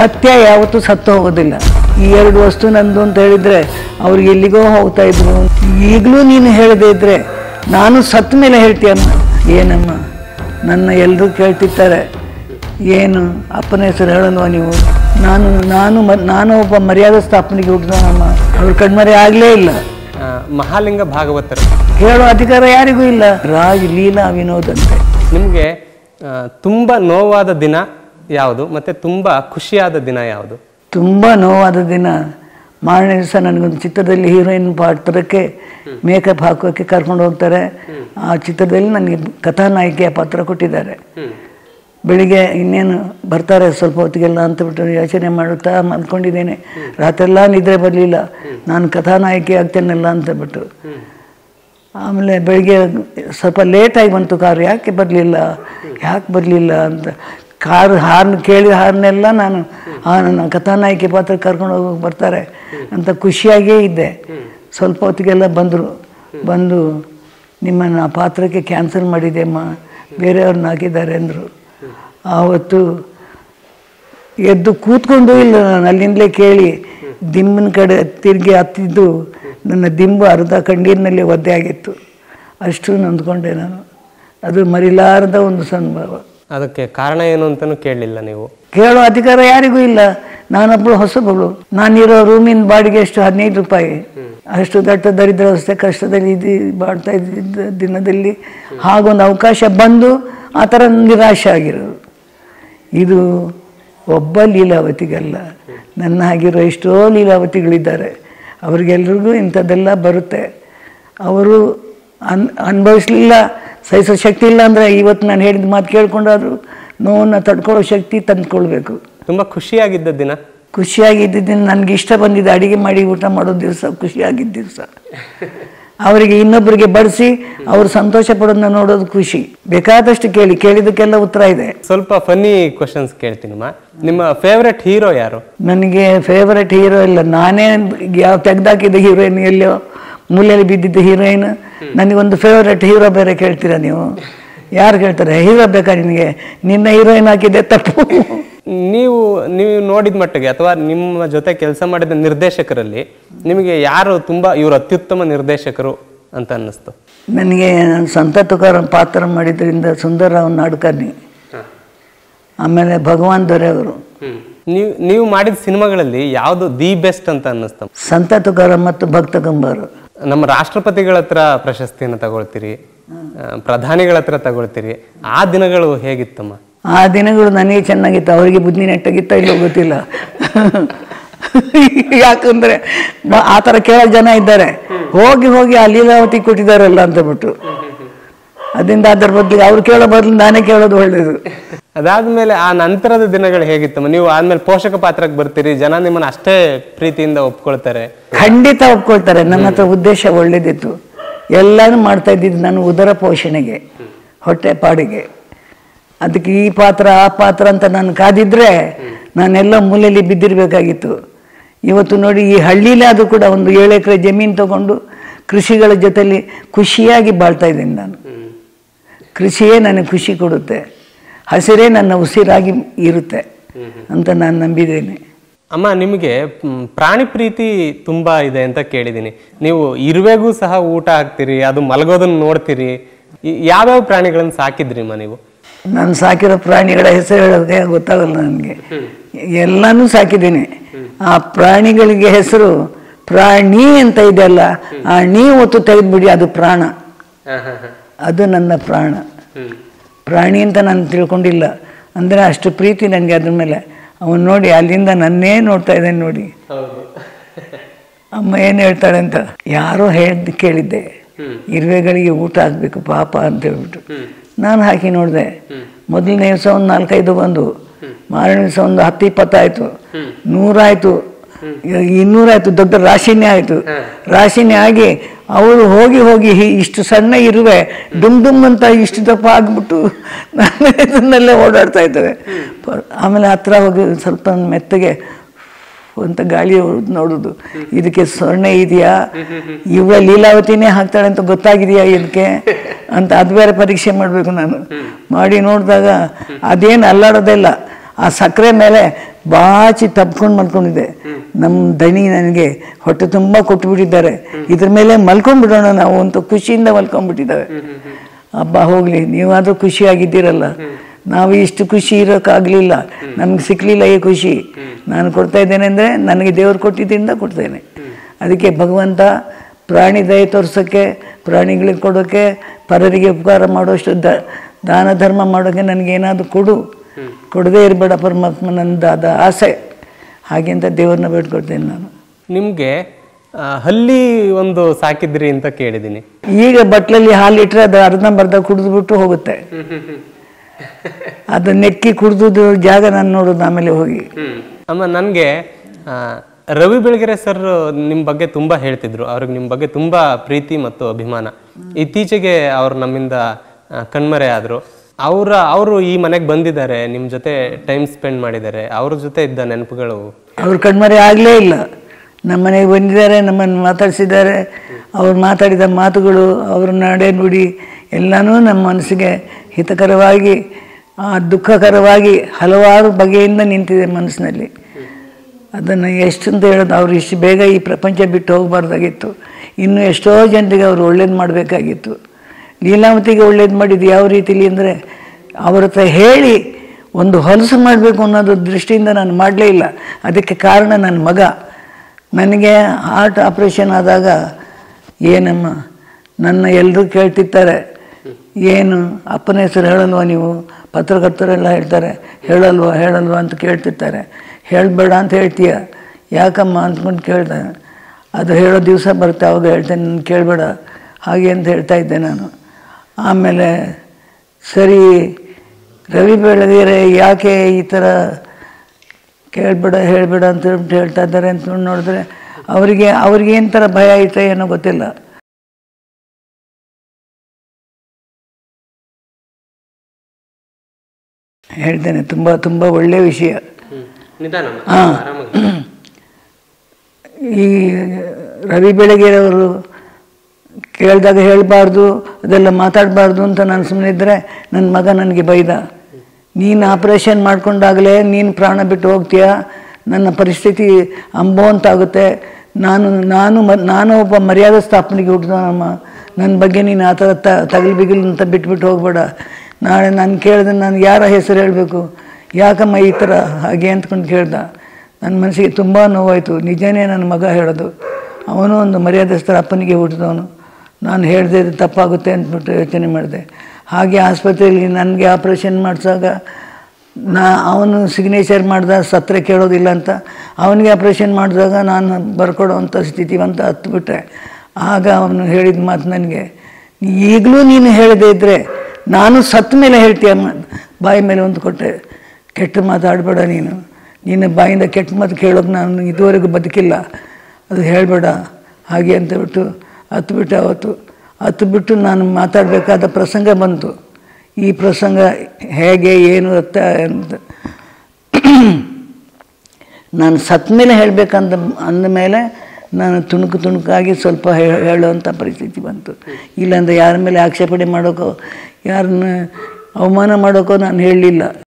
ಸತ್ಯ ಯಾವತ್ತೂ ಸತ್ತು ಹೋಗೋದಿಲ್ಲ ಈ ಎರಡು ವಸ್ತು ನಂದು ಅಂತ ಹೇಳಿದ್ರೆ ಅವ್ರಿಗೆ ಎಲ್ಲಿಗೋ ಹೋಗ್ತಾ ಇದ್ರು ಈಗಲೂ ನೀನು ಹೇಳದೇ ಇದ್ರೆ ನಾನು ಸತ್ತ ಮೇಲೆ ಹೇಳ್ತೀಯಮ್ಮ ಏನಮ್ಮ ನನ್ನ ಎಲ್ಲರೂ ಕೇಳ್ತಿರ್ತಾರೆ ಏನು ಅಪ್ಪನ ಹೆಸರು ಹೇಳಲ್ವಾ ನೀವು ನಾನು ನಾನು ಮ- ನಾನು ಒಬ್ಬ ಮರ್ಯಾದಸ್ಥ ಅಪ್ಪನಿಗೆ ಹುಟ್ಟಿದವನಮ್ಮ ಅವ್ರ ಕಣ್ಮರೆ ಆಗಲೇ ಇಲ್ಲ ಆ, ಮಹಾಲಿಂಗ ಭಾಗವತರು ಹೇಳೋ ಅಧಿಕಾರ ಯಾರಿಗೂ ಇಲ್ಲ ರಾಜ್ ಲೀಲಾ ವಿನೋದ್ ಅಂತೆ ನಿಮಗೆ ತುಂಬ ನೋವಾದ ದಿನ ಯಾವುದು ಮತ್ತು ತುಂಬ ಖುಷಿಯಾದ ದಿನ ಯಾವುದು ತುಂಬ ನೋವಾದ ದಿನ ಮಾರನೇ ದಿವಸ ನನಗೊಂದು ಚಿತ್ರದಲ್ಲಿ ಹೀರೋಯಿನ್ ಪಾತ್ರಕ್ಕೆ ಮೇಕಪ್ ಹಾಕೋಕ್ಕೆ ಕರ್ಕೊಂಡು ಹೋಗ್ತಾರೆ ಆ ಚಿತ್ರದಲ್ಲಿ ನನಗೆ ಕಥಾನಾಯಕಿಯ ಪಾತ್ರ ಕೊಟ್ಟಿದ್ದಾರೆ ಬೆಳಿಗ್ಗೆ ಇನ್ನೇನು ಬರ್ತಾರೆ ಸ್ವಲ್ಪ ಹೊತ್ತಿಗೆಲ್ಲ ಅಂತ ಬಿಟ್ಟು ಯೋಚನೆ ಮಾಡುತ್ತಾ ಮಲ್ಕೊಂಡಿದ್ದೇನೆ ರಾತ್ರೆಲ್ಲ ನಿದ್ರೆ ಬರಲಿಲ್ಲ ನಾನು ಕಥಾನಾಯಕಿ ಆಗ್ತೇನಲ್ಲ ಅಂತ ಬಿಟ್ಟು ಆಮೇಲೆ ಬೆಳಿಗ್ಗೆ ಸ್ವಲ್ಪ ಲೇಟಾಗಿ ಬಂತು ಕಾರು ಯಾಕೆ ಬರಲಿಲ್ಲ ಯಾಕೆ ಬರಲಿಲ್ಲ ಅಂತ ಕಾರು ಹಾರ್ನ್ ಕೇಳಿದ ಹಾರ್ನೆಲ್ಲ ನಾನು ಆ ನನ್ನ ಕಥಾನಾಯಕಿ ಪಾತ್ರ ಕರ್ಕೊಂಡು ಹೋಗೋಕೆ ಬರ್ತಾರೆ ಅಂತ ಖುಷಿಯಾಗೇ ಇದ್ದೆ ಸ್ವಲ್ಪ ಹೊತ್ತಿಗೆಲ್ಲ ಬಂದರು ಬಂದು ನಿಮ್ಮನ್ನು ಆ ಪಾತ್ರಕ್ಕೆ ಕ್ಯಾನ್ಸಲ್ ಮಾಡಿದೆ ಅಮ್ಮ ಬೇರೆಯವ್ರನ್ನ ಹಾಕಿದ್ದಾರೆ ಅಂದರು ಆವತ್ತು ಎದ್ದು ಕೂತ್ಕೊಂಡು ಇಲ್ಲ ನಾನು ಅಲ್ಲಿಂದಲೇ ಕೇಳಿ ದಿಂಬಿನ ಕಡೆ ತಿರುಗಿ ಹತ್ತಿದ್ದು ನನ್ನ ದಿಂಬು ಅರ್ಧ ಕಣ್ಣೀರಿನಲ್ಲಿ ಒದ್ದೆ ಆಗಿತ್ತು ಅಷ್ಟು ನೊಂದ್ಕೊಂಡೆ ನಾನು ಅದು ಮರಿಲಾರದ ಒಂದು ಸಂಭವ ಅದಕ್ಕೆ ಕಾರಣ ಏನು ಅಂತಲೂ ಕೇಳಲಿಲ್ಲ ನೀವು ಕೇಳೋ ಅಧಿಕಾರ ಯಾರಿಗೂ ಇಲ್ಲ ನಾನೊಬ್ಬಳು ಹೊಸಬಳು ನಾನಿರೋ ರೂಮಿನ ಬಾಡಿಗೆ ಎಷ್ಟು ಹದಿನೈದು ರೂಪಾಯಿ ಅಷ್ಟು ದಟ್ಟ ದರಿದ್ರಾವಸ್ಥೆ ಕಷ್ಟದಲ್ಲಿ ಇದು ಮಾಡ್ತಾ ಇದ್ದಿದ್ದ ದಿನದಲ್ಲಿ ಹಾಗೊಂದು ಅವಕಾಶ ಬಂದು ಆ ಥರ ನಿರಾಶೆ ಆಗಿರೋದು ಇದು ಒಬ್ಬ ಲೀಲಾವತಿಗಲ್ಲ ನನ್ನ ಹಾಗಿರೋ ಎಷ್ಟೋ ಲೀಲಾವತಿಗಳಿದ್ದಾರೆ ಅವ್ರಿಗೆಲ್ರಿಗೂ ಇಂಥದ್ದೆಲ್ಲ ಬರುತ್ತೆ ಅವರು ಅನ್ ಅನುಭವಿಸ್ಲಿಲ್ಲ ಸಹಿಸೋ ಶಕ್ತಿ ಇಲ್ಲ ಅಂದರೆ ಇವತ್ತು ನಾನು ಹೇಳಿದ ಮಾತು ಕೇಳ್ಕೊಂಡಾದ್ರು ನೋವನ್ನು ತಡ್ಕೊಳ್ಳೋ ಶಕ್ತಿ ತಂದ್ಕೊಳ್ಬೇಕು ತುಂಬ ಖುಷಿಯಾಗಿದ್ದ ದಿನ ಖುಷಿಯಾಗಿದ್ದಿದ್ದೀನಿ ನನಗೆ ಇಷ್ಟ ಬಂದಿದೆ ಅಡಿಗೆ ಮಾಡಿ ಊಟ ಮಾಡೋ ದಿವಸ ಖುಷಿಯಾಗಿದ್ದ ದಿವಸ ಅವರಿಗೆ ಇನ್ನೊಬ್ಬರಿಗೆ ಬಡಿಸಿ ಅವರು ಸಂತೋಷ ಪಡೋದನ್ನ ನೋಡೋದು ಖುಷಿ ಬೇಕಾದಷ್ಟು ಕೇಳಿ ಕೇಳಿದಕ್ಕೆಲ್ಲ ಉತ್ತರ ಇದೆ ಸ್ವಲ್ಪ ಫನ್ನಿ ಕ್ವಶನ್ಸ್ ಕೇಳ್ತೀನಮ್ಮ ನಿಮ್ಮ ಫೇವ್ರೆಟ್ ಹೀರೋ ಯಾರು ನನಗೆ ಫೇವರೆಟ್ ಹೀರೋ ಇಲ್ಲ ನಾನೇ ಯಾವ ತೆಗ್ದಾಕಿದ್ದ ಹೀರೋಯಿನ್ ಎಲ್ಲೋ ಮೂಲೆಯಲ್ಲಿ ಬಿದ್ದಿದ್ದ ಹೀರೋಯಿನ್ ನನಗೊಂದು ಫೇವರೆಟ್ ಹೀರೋ ಬೇರೆ ಕೇಳ್ತೀರಾ ನೀವು ಯಾರು ಕೇಳ್ತಾರೆ ಹೀರೋ ಬೇಕಾ ನಿನಗೆ ನಿನ್ನ ಹೀರೋಯಿನ್ ಹಾಕಿದ್ದೆ ತಪ್ಪು ನೀವು ನೀವು ನೋಡಿದ ಮಟ್ಟಿಗೆ ಅಥವಾ ನಿಮ್ಮ ಜೊತೆ ಕೆಲಸ ಮಾಡಿದ ನಿರ್ದೇಶಕರಲ್ಲಿ ನಿಮಗೆ ಯಾರು ತುಂಬ ಇವರು ಅತ್ಯುತ್ತಮ ನಿರ್ದೇಶಕರು ಅಂತ ಅನ್ನಿಸ್ತು ನನಗೆ ನಾನು ಸಂತ ತುಕಾರಾಮ್ ಪಾತ್ರ ಮಾಡಿದ್ರಿಂದ ಸುಂದರರಾವ್ ನಾಡ್ಕರ್ನಿ ಆಮೇಲೆ ಭಗವಾನ್ ದೊರೆ ಅವರು ನೀವು ನೀವು ಮಾಡಿದ ಸಿನಿಮಾಗಳಲ್ಲಿ ಯಾವುದು ದಿ ಬೆಸ್ಟ್ ಅಂತ ಅನ್ನಿಸ್ತು ಸಂತ ತುಕಾರಾಮ್ ಮತ್ತು ಭಕ್ತ ಕಂಬಾರು ನಮ್ಮ ರಾಷ್ಟ್ರಪತಿಗಳ ಹತ್ರ ಪ್ರಶಸ್ತಿಯನ್ನು ತಗೊಳ್ತೀರಿ ಆ, ಪ್ರಧಾನಿಗಳ ಹತ್ರ ತಗೊಳ್ತೀರಿ ಆ ದಿನಗಳು ಹೇಗಿತ್ತಮ್ಮ ಆ ದಿನಗಳು ನನಗೆ ಚೆನ್ನಾಗಿತ್ತು ಅವರಿಗೆ ಬುದ್ಧಿ ನೆಟ್ಟಾಗಿತ್ತ ಇಲ್ಲೋ ಗೊತ್ತಿಲ್ಲ ಯಾಕಂದ್ರೆ ಮ- ಆ ಥರ ಕೇಳೋ ಜನ ಇದ್ದಾರೆ ಹೋಗಿ ಹೋಗಿ ಆ ಲೀಲಾವತಿ ಕೊಟ್ಟಿದ್ದಾರಲ್ಲ ಅಂತ ಬಿಟ್ಟು ಅದರಿಂದ ಅದರ ಬದಲಿಗೆ ಅವ್ರು ಕೇಳೋ ಬದಲು ನಾನೇ ಕೇಳೋದು ಒಳ್ಳೇದು ಅದಾದ್ಮೇಲೆ ಆ ನಂತರದ ದಿನಗಳು ಹೇಗಿತ್ತಮ್ಮ ನೀವು ಆದ್ಮೇಲೆ ಪೋಷಕ ಪಾತ್ರಕ್ಕೆ ಬರ್ತೀರಿ ಜನ ನಿಮ್ಮನ್ನ ಅಷ್ಟೇ ಪ್ರೀತಿಯಿಂದ ಒಪ್ಕೊಳ್ತಾರೆ ಖಂಡಿತ ಒಪ್ಕೊಳ್ತಾರೆ ನನ್ನ ಹತ್ರ ಉದ್ದೇಶ ಒಳ್ಳೇದಿತ್ತು ಎಲ್ಲನೂ ಮಾಡ್ತಾ ಇದ್ದಿದ್ದು ನಾನು ಉದರ ಪೋಷಣೆಗೆ ಹೊಟ್ಟೆ ಪಾಡಿಗೆ ಅದಕ್ಕೆ ಈ ಪಾತ್ರ ಆ ಪಾತ್ರ ಅಂತ ನಾನು ಕಾದಿದ್ರೆ ನಾನೆಲ್ಲ ಮೂಲೆಯಲ್ಲಿ ಬಿದ್ದಿರಬೇಕಾಗಿತ್ತು ಇವತ್ತು ನೋಡಿ ಈ ಹಳ್ಳಿಲೇ ಅದು ಕೂಡ ಒಂದು ಏಳು ಎಕರೆ ಜಮೀನು ತಗೊಂಡು ಕೃಷಿಗಳ ಜೊತೆಲಿ ಖುಷಿಯಾಗಿ ಬಾಳ್ತಾ ಇದ್ದೀನಿ ನಾನು ಕೃಷಿಯೇ ನನಗೆ ಖುಷಿ ಕೊಡುತ್ತೆ ಹಸಿರೇ ನನ್ನ ಉಸಿರಾಗಿ ಇರುತ್ತೆ ಅಂತ ನಾನು ನಂಬಿದ್ದೇನೆ ಅಮ್ಮ ನಿಮಗೆ ಮ್, ಪ್ರಾಣಿ ಪ್ರೀತಿ ತುಂಬಾ ಇದೆ ಅಂತ ಕೇಳಿದ್ದೀನಿ ನೀವು ಇರುವೆಗೂ ಸಹ ಊಟ ಹಾಕ್ತೀರಿ ಅದು ಮಲಗೋದನ್ನ ನೋಡ್ತೀರಿ ಈ- ಯಾವ್ಯಾವ ಪ್ರಾಣಿಗಳನ್ನ ಸಾಕಿದ್ರಿಮ್ಮ ನೀವು ನಾನು ಸಾಕಿರೋ ಪ್ರಾಣಿಗಳ ಹೆಸರು ಹೇಳೋದೇ ಗೊತ್ತಾಗಲ್ಲ ನನಗೆ ಎಲ್ಲನೂ ಸಾಕಿದ್ದೀನಿ ಆ ಪ್ರಾಣಿಗಳಿಗೆ ಹೆಸರು ಪ್ರಾಣಿ ಅಂತ ಇದೆಯಲ್ಲ ಆ ನೀ ಒತ್ತು ತೆಗೆದ್ಬಿಡಿ ಅದು ಪ್ರಾಣ ಅದು ನನ್ನ ಪ್ರಾಣ ಪ್ರಾಣಿ ಅಂತ ನಾನು ತಿಳ್ಕೊಂಡಿಲ್ಲ ಅಂದರೆ ಅಷ್ಟು ಪ್ರೀತಿ ನನಗೆ ಅದ್ರ ಮೇಲೆ ಅವನು ನೋಡಿ ಅಲ್ಲಿಂದ ನನ್ನೇ ನೋಡ್ತಾ ಇದ್ದಾನೆ ನೋಡಿ ಅಮ್ಮ ಏನು ಹೇಳ್ತಾಳೆ ಅಂತ ಯಾರೋ ಹೇಳ್ದು ಕೇಳಿದ್ದೆ ಇರುವೆಗಳಿಗೆ ಊಟ ಹಾಕ್ಬೇಕು ಪಾಪ ಅಂತ ಹೇಳ್ಬಿಟ್ಟು ನಾನು ಹಾಕಿ ನೋಡಿದೆ ಮೊದಲನೇ ದಿವಸ ಒಂದು ನಾಲ್ಕೈದು ಬಂದು ಮಾರನೇ ದಿವಸ ಒಂದು ಹತ್ತು ಇಪ್ಪತ್ತಾಯ್ತು ನೂರಾಯ್ತು ಇವಾಗ ಇನ್ನೂರಾಯ್ತು ದೊಡ್ಡ ರಾಶಿನೇ ಆಯ್ತು ರಾಶಿನೇ ಆಗಿ ಅವಳು ಹೋಗಿ ಹೋಗಿ ಹಿ- ಇಷ್ಟು ಸಣ್ಣ ಇರುವೆ ಡುಮ್ ಡುಮ್ ಅಂತ ಇಷ್ಟು ದಪ್ಪ ಆಗ್ಬಿಟ್ಟು ನಾನು ಇದನ್ನೆಲ್ಲ ಓಡಾಡ್ತಾ ಇದ್ದೇವೆ ಪ- ಆಮೇಲೆ ಹತ್ರ ಹೋಗಿ ಸ್ವಲ್ಪ ಮೆತ್ತಗೆ ಅಂತ ಗಾಳಿ ಹೊಡ್ದು ನೋಡುದು ಇದಕ್ಕೆ ಸೊನ್ನೆ ಇದೆಯಾ ಇವಳ ಲೀಲಾವತಿನೇ ಹಾಕ್ತಾಳೆ ಅಂತ ಗೊತ್ತಾಗಿದೆಯಾ ಇದಕ್ಕೆ ಅಂತ ಅದು ಬೇರೆ ಪರೀಕ್ಷೆ ಮಾಡಬೇಕು ನಾನು ಮಾಡಿ ನೋಡಿದಾಗ ಅದೇನು ಅಲ್ಲಾಡೋದಿಲ್ಲ ಆ ಸಕ್ಕರೆ ಮೇಲೆ ಬಾಚಿ ತಬ್ಕೊಂಡು ಮಲ್ಕೊಂಡಿದ್ದೆ ನಮ್ಮ ದಣಿ ನನಗೆ ಹೊಟ್ಟೆ ತುಂಬ ಕೊಟ್ಬಿಟ್ಟಿದ್ದಾರೆ ಇದ್ರ ಮೇಲೆ ಮಲ್ಕೊಂಡ್ಬಿಡೋಣ ನಾವು ಅಂತ ಖುಷಿಯಿಂದ ಮಲ್ಕೊಂಡ್ಬಿಟ್ಟಿದ್ದಾವೆ ಹಬ್ಬ ಹೋಗ್ಲಿ ನೀವಾದ್ರೂ ಖುಷಿಯಾಗಿದ್ದೀರಲ್ಲ ನಾವು ಇಷ್ಟು ಖುಷಿ ಇರೋಕ್ಕಾಗಲಿಲ್ಲ ನಮ್ಗೆ ಸಿಕ್ಕಲಿಲ್ಲ ಈ ಖುಷಿ ನಾನು ಕೊಡ್ತಾ ಇದ್ದೇನೆ ಅಂದರೆ ನನಗೆ ದೇವರು ಕೊಟ್ಟಿದ್ದರಿಂದ ಕೊಡ್ತೇನೆ ಅದಕ್ಕೆ ಭಗವಂತ ಪ್ರಾಣಿ ದಯೆ ತೋರ್ಸೋಕ್ಕೆ ಪ್ರಾಣಿಗಳಿಗೆ ಕೊಡೋಕ್ಕೆ ಪರರಿಗೆ ಉಪಕಾರ ಮಾಡೋಷ್ಟು ದ ದಾನ ಧರ್ಮ ಮಾಡೋಕ್ಕೆ ನನಗೇನಾದರೂ ಕೊಡು ಕೊಡದೇ ಇರಬೇಡ ಪರಮಾತ್ಮ ನಂದಾದ ಆಸೆ ಹಾಗೆ ಅಂತ ದೇವ್ರನ್ನ ಬೇಡ್ಕೊಳ್ತೇನೆ ನಾನು ನಿಮ್ಗೆ ಆ, ಹಲ್ಲಿ ಒಂದು ಸಾಕಿದ್ರಿ ಅಂತ ಕೇಳಿದ್ದೀನಿ ಈಗ ಬಟ್ಲಲ್ಲಿ ಹಾಲು ಇಟ್ಟರೆ ಅದು ಅರ್ಧಂಬರ್ಧ ಕುಡಿದ್ಬಿಟ್ಟು ಹೋಗುತ್ತೆ ಅದು ನೆಕ್ಕಿ ಕುಡ್ದು ಜಾಗ ನಾನು ನೋಡೋದು ಆಮೇಲೆ ಹೋಗಿ ಅಮ್ಮ ನನಗೆ ರವಿ ಬೆಳಗೆರೆ ಸರ್ ನಿಮ್ಮ ಬಗ್ಗೆ ತುಂಬಾ ಹೇಳ್ತಿದ್ರು ಅವ್ರಿಗೆ ನಿಮ್ಮ ಬಗ್ಗೆ ತುಂಬಾ ಪ್ರೀತಿ ಮತ್ತು ಅಭಿಮಾನ ಇತ್ತೀಚೆಗೆ ಅವ್ರು ನಮ್ಮಿಂದ ಆ, ಕಣ್ಮರೆ ಆದ್ರು ಅವರ ಅವರು ಈ ಮನೆಗೆ ಬಂದಿದ್ದಾರೆ ನಿಮ್ಮ ಜೊತೆ ಟೈಮ್ ಸ್ಪೆಂಡ್ ಮಾಡಿದ್ದಾರೆ ಅವ್ರ ಜೊತೆ ಇದ್ದ ನೆನಪುಗಳು ಅವ್ರು ಕಣ್ಮರೆ ಆಗಲೇ ಇಲ್ಲ ನಮ್ಮ ಮನೆಗೆ ಬಂದಿದ್ದಾರೆ ನಮ್ಮನ್ನು ಮಾತಾಡಿಸಿದ್ದಾರೆ ಅವ್ರು ಮಾತಾಡಿದ ಮಾತುಗಳು ಅವ್ರ ನಡೆ ನುಡಿ ಎಲ್ಲನೂ ನಮ್ಮ ಮನಸ್ಸಿಗೆ ಹಿತಕರವಾಗಿ ಆ, ದುಃಖಕರವಾಗಿ ಹಲವಾರು ಬಗೆಯಿಂದ ನಿಂತಿದೆ ಮನಸ್ಸಿನಲ್ಲಿ ಅದನ್ನು ಎಷ್ಟು ಅಂತ ಹೇಳೋದು ಅವ್ರು ಇಷ್ಟು ಬೇಗ ಈ ಪ್ರಪಂಚ ಬಿಟ್ಟು ಹೋಗಬಾರ್ದಾಗಿತ್ತು ಇನ್ನೂ ಎಷ್ಟೋ ಜನರಿಗೆ ಅವರು ಒಳ್ಳೇದು ಮಾಡಬೇಕಾಗಿತ್ತು ಲೀಲಾವತಿಗೆ ಒಳ್ಳೇದು ಮಾಡಿದ್ದು ಯಾವ ರೀತಿಲಿ ಅಂದರೆ ಅವ್ರ ಹತ್ರ ಹೇಳಿ ಒಂದು ಹೊಲಸು ಮಾಡಬೇಕು ಅನ್ನೋದು ದೃಷ್ಟಿಯಿಂದ ನಾನು ಮಾಡಲೇ ಇಲ್ಲ ಅದಕ್ಕೆ ಕಾರಣ ನನ್ನ ಮಗ ನನಗೆ ಹಾರ್ಟ್ ಆಪ್ರೇಷನ್ ಆದಾಗ ಏನಮ್ಮ ನನ್ನ ಎಲ್ಲರೂ ಕೇಳ್ತಿರ್ತಾರೆ ಏನು ಅಪ್ಪನ ಹೆಸರು ಹೇಳಲ್ವಾ ನೀವು ಪತ್ರಕರ್ತರೆಲ್ಲ ಹೇಳ್ತಾರೆ ಹೇಳಲ್ವಾ ಹೇಳಲ್ವಾ ಅಂತ ಕೇಳ್ತಿರ್ತಾರೆ ಹೇಳಬೇಡ ಅಂತ ಹೇಳ್ತೀಯ ಯಾಕಮ್ಮ ಅಂದ್ಕೊಂಡು ಕೇಳ್ದೆ ಅದು ಹೇಳೋ ದಿವಸ ಬರುತ್ತೆ ಅವಾಗ ಹೇಳ್ತೇನೆ ನಾನು ಕೇಳಬೇಡ ಹಾಗೆ ಅಂತ ಹೇಳ್ತಾ ಇದ್ದೆ ನಾನು ಆಮೇಲೆ ಸರಿ ರವಿ ಬೆಳಗೆರೆ ಯಾಕೆ ಈ ಥರ ಕೇಳಬೇಡ ಹೇಳಬೇಡ ಅಂತ ಹೇಳ್ಬಿಟ್ಟು ಹೇಳ್ತಾ ಇದ್ದಾರೆ ಅಂತ ನೋಡಿದ್ರೆ ಅವರಿಗೆ ಅವ್ರಿಗೆ ಏನು ಥರ ಭಯ ಐತೆ ಏನೋ ಗೊತ್ತಿಲ್ಲ ಹೇಳ್ತೇನೆ ತುಂಬ ತುಂಬ ಒಳ್ಳೆಯ ವಿಷಯ ನಿಧಾನ ಈ ರವಿ ಬೆಳಗೆರೆಯವರು ಕೇಳಿದಾಗ ಹೇಳಬಾರ್ದು ಅದೆಲ್ಲ ಮಾತಾಡಬಾರ್ದು ಅಂತ ನಾನು ಸುಮ್ಮನೆ ಇದ್ದರೆ ನನ್ನ ಮಗ ನನಗೆ ಬೈದ ನೀನು ಆಪ್ರೇಷನ್ ಮಾಡ್ಕೊಂಡಾಗಲೇ ನೀನು ಪ್ರಾಣ ಬಿಟ್ಟು ಹೋಗ್ತೀಯ ನನ್ನ ಪರಿಸ್ಥಿತಿ ಅಂಬೋ ಅಂತಾಗುತ್ತೆ ನಾನು ನಾನು ಮ ನಾನು ಒಬ್ಬ ಮರ್ಯಾದೆ ಸ್ಥಾಪನೆಗೆ ಹುಟ್ಟಿದವನಮ್ಮ ನನ್ನ ಬಗ್ಗೆ ನೀನು ಆ ಥರ ತ ತಗಲು ಬಿಗಿಲು ಅಂತ ಬಿಟ್ಬಿಟ್ಟು ಹೋಗ್ಬೇಡ ನಾಳೆ ನಾನು ಕೇಳಿದ್ರೆ ನಾನು ಯಾರ ಹೆಸರು ಹೇಳಬೇಕು ಯಾಕಮ್ಮ ಈ ಥರ ಹಾಗೆ ಅಂದ್ಕೊಂಡು ಕೇಳ್ದ ನನ್ನ ಮನಸ್ಸಿಗೆ ತುಂಬ ನೋವಾಯಿತು ನಿಜನೇ ನನ್ನ ಮಗ ಹೇಳೋದು ಅವನು ಒಂದು ಮರ್ಯಾದಸ್ಥರ ಅಪ್ಪನಿಗೆ ಹುಟ್ಟಿದವನು ನಾನು ಹೇಳಿದೆ ಇದು ತಪ್ಪಾಗುತ್ತೆ ಅಂದ್ಬಿಟ್ಟು ಯೋಚನೆ ಮಾಡಿದೆ ಹಾಗೆ ಆಸ್ಪತ್ರೆಯಲ್ಲಿ ನನಗೆ ಆಪ್ರೇಷನ್ ಮಾಡಿಸಾಗ ನಾ ಅವನು ಸಿಗ್ನೇಚರ್ ಮಾಡ್ದ ಸತ್ರ ಕೇಳೋದಿಲ್ಲ ಅಂತ ಅವನಿಗೆ ಆಪ್ರೇಷನ್ ಮಾಡಿದಾಗ ನಾನು ಬರ್ಕೊಡೋವಂಥ ಸ್ಥಿತಿವಂತ ಹತ್ಬಿಟ್ಟೆ ಆಗ ಅವನು ಹೇಳಿದ ಮಾತು ನನಗೆ ಈಗಲೂ ನೀನು ಹೇಳದೇ ಇದ್ದರೆ ನಾನು ಸತ್ತ ಮೇಲೆ ಹೇಳ್ತೀಯ ಮ- ಬಾಯಿ ಮೇಲೆ ಒಂದು ಕೊಟ್ಟೆ ಕೆಟ್ಟ ಮಾತಾಡಬೇಡ ನೀನು ನೀನು ಬಾಯಿಂದ ಕೆಟ್ಟ ಮಾತು ಕೇಳೋಕೆ ನಾನು ಇದುವರೆಗೂ ಬದುಕಿಲ್ಲ ಅದು ಹೇಳಬೇಡ ಹಾಗೆ ಅಂತ ಬಿಟ್ಟು ಹತ್ತು ಬಿಟ್ಟೆ ಅವತ್ತು ಹತ್ತು ಬಿಟ್ಟು ನಾನು ಮಾತಾಡಬೇಕಾದ ಪ್ರಸಂಗ ಬಂತು ಈ ಪ್ರಸಂಗ ಹೇಗೆ ಏನು ಅತ್ತ ಅಂತ ನಾನು ಸತ್ತ ಮೇಲೆ ಹೇಳಬೇಕಂದ ಅಂದಮೇಲೆ ನಾನು ತುಣುಕು ತುಣುಕಾಗಿ ಸ್ವಲ್ಪ ಹೇ- ಹೇಳುವಂಥ ಪರಿಸ್ಥಿತಿ ಬಂತು ಇಲ್ಲಾಂದರೆ ಯಾರ ಮೇಲೆ ಆಕ್ಷೇಪಣೆ ಮಾಡೋಕ್ಕೋ ಯಾರನ್ನ ಅವಮಾನ ಮಾಡೋಕ್ಕೋ ನಾನು ಹೇಳಲಿಲ್ಲ